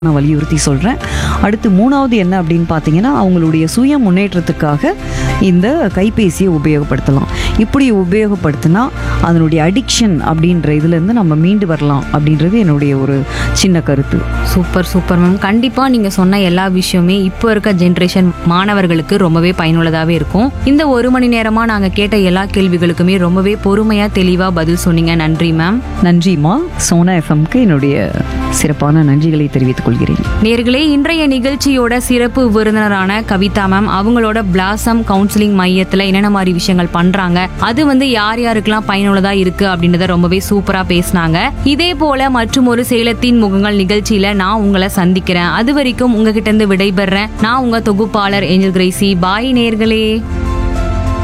நான் வலியுறுத்தி சொல்கிறேன் அடுத்து மூணாவது என்ன அப்படின்னு பார்த்தீங்கன்னா அவங்களுடைய சுய முன்னேற்றத்துக்காக இந்த கைபேசியை உபயோகப்படுத்தலாம் இப்படி உபயோகப்படுத்தினா அதனுடைய அடிக்ஷன் அப்படின்ற இதுலேருந்து நம்ம மீண்டு வரலாம் அப்படின்றது என்னுடைய ஒரு சின்ன கருத்து சூப்பர் சூப்பர் மேம் கண்டிப்பா நீங்க சொன்ன எல்லா விஷயமே இப்போ இருக்க ஜென்ரேஷன் மாணவர்களுக்கு ரொம்பவே பயனுள்ளதாவே இருக்கும் இந்த ஒரு மணி நேரமா நாங்க கேட்ட எல்லா கேள்விகளுக்குமே ரொம்பவே பொறுமையா தெளிவா பதில் சொன்னீங்க நன்றி மேம் நன்றிம்மா சோனா எஃப்எம்க்கு என்னுடைய சிறப்பான நன்றிகளை தெரிவித்துக் கொள்கிறேன் நேர்களே இன்றைய நிகழ்ச்சியோட சிறப்பு விருந்தினரான கவிதா மேம் அவங்களோட பிளாசம் கவுன்சிலிங் மையத்துல என்னென்ன மாதிரி விஷயங்கள் பண்றாங்க அது வந்து யார் யாருக்கெல்லாம் பயனுள்ளதா இருக்கு அப்படின்றத ரொம்பவே சூப்பரா பேசினாங்க இதே போல மற்றும் ஒரு சேலத்தின் முகங்கள் நிகழ்ச்சியில நான் உங்களை சந்திக்கிறேன் அது வரைக்கும் உங்ககிட்ட இருந்து விடைபெறேன் நான் உங்க தொகுப்பாளர் ஏஞ்சல் கிரேசி பாய் நேர்களே